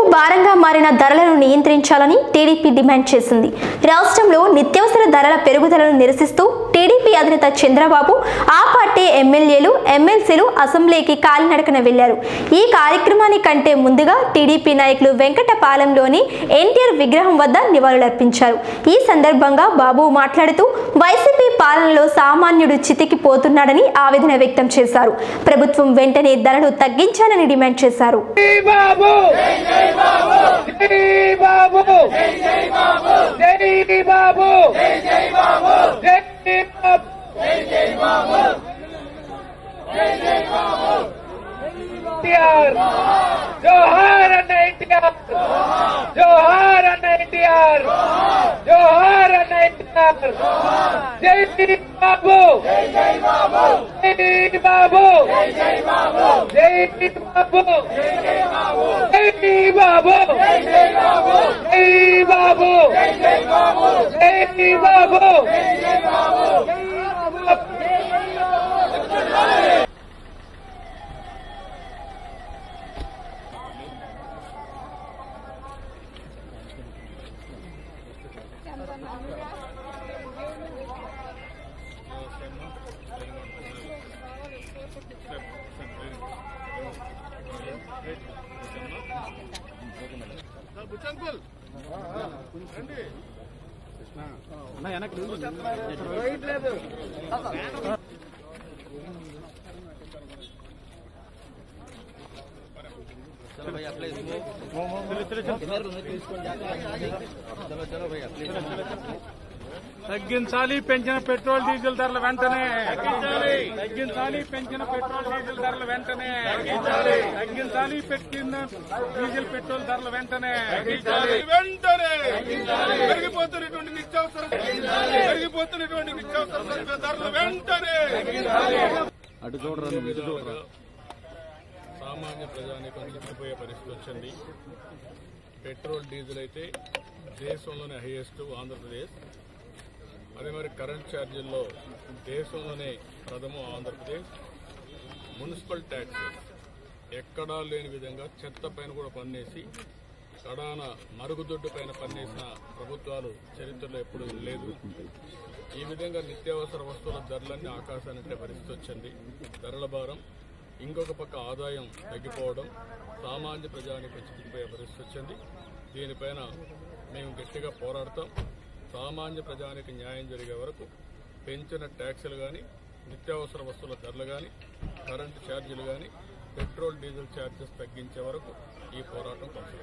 భారంగా మారిన ధరలను నియంత్రించాలని టీడీపీ డిమాండ్ చేసింది రాష్ట్రంలో నిత్యావసర ధరల పెరుగుదలను నిరసిస్తూ టీడీపీ అధినేత చంద్రబాబు ఆ పార్టీ ఎమ్మెల్యేలు ఎమ్మెల్సీలు అసెంబ్లీకి కాలినడకన వెళ్లారు ఈ కార్యక్రమాన్ని కంటే ముందుగా టీడీపీ నాయకులు వెంకటపాలెంలోని ఎన్టీఆర్ విగ్రహం వద్ద నివాళులర్పించారు ఈ సందర్భంగా బాబు మాట్లాడుతూ వైసీపీ పాలనలో సామాన్యుడు చితికిపోతున్నాడని ఆవేదన వ్యక్తం చేశారు ప్రభుత్వం వెంటనే ధరలు తగ్గించాలని డిమాండ్ చేశారు జై బాబు జై బాబు జై బాబు జై బాబు జై బాబు జై బాబు ఎన్టీఆర్ జోహార్ అన్న ఎన్టీఆర్ జోహార్ అన్న ఎన్టీఆర్ జోహార్ అన్న ఎన్టీఆర్ జై బాబు జై బాబు జై బాబు జై బాబు జై బాబు జై బాబు జై బాబు జై బాబు తగ్గించాలి పెంచిన పెట్రోల్ డీజిల్ ధరలు వెంటనే తగ్గించాలి పెంచిన పెట్రోల్ డీజిల్ ధరలు వెంటనే తగ్గించాలి పెట్టిన డీజిల్ పెట్రోల్ ధరలు వెంటనే వెంటనే పెరిగిపోతున్నటువంటి నిత్యావసర పెరిగిపోతున్నటువంటి నిత్యావసర సరుకుల ధరలు వెంటనే సామాన్య ప్రజానికి చిక్కిపోయే పరిస్థితి వచ్చింది పెట్రోల్ డీజిల్ అయితే దేశంలోనే హైయెస్ట్ ఆంధ్రప్రదేశ్ అదే మరి కరెంట్ ఛార్జీల్లో దేశంలోనే ప్రథమం ఆంధ్రప్రదేశ్ మున్సిపల్ ట్యాక్సెస్ ఎక్కడా లేని విధంగా చెత్త పైన కూడా పన్నేసి కడాన మరుగుదొడ్డు పైన పన్నేసిన ప్రభుత్వాలు చరిత్రలో ఎప్పుడూ లేదు ఈ విధంగా నిత్యావసర వస్తువుల ధరలన్నీ ఆకాశానికి పరిస్థితి వచ్చింది ధరల భారం ఇంకొక పక్క ఆదాయం తగ్గిపోవడం సామాన్య ప్రజానికి చిక్కిపోయే పరిస్థితి వచ్చింది దీనిపైన మేము గట్టిగా పోరాడతాం సామాన్య ప్రజానికి న్యాయం జరిగే వరకు పెంచిన ట్యాక్సులు కానీ నిత్యావసర వస్తువుల ధరలు కానీ కరెంటు ఛార్జీలు కానీ పెట్రోల్ డీజిల్ ఛార్జెస్ తగ్గించే వరకు ఈ పోరాటం కొనసాగుతుంది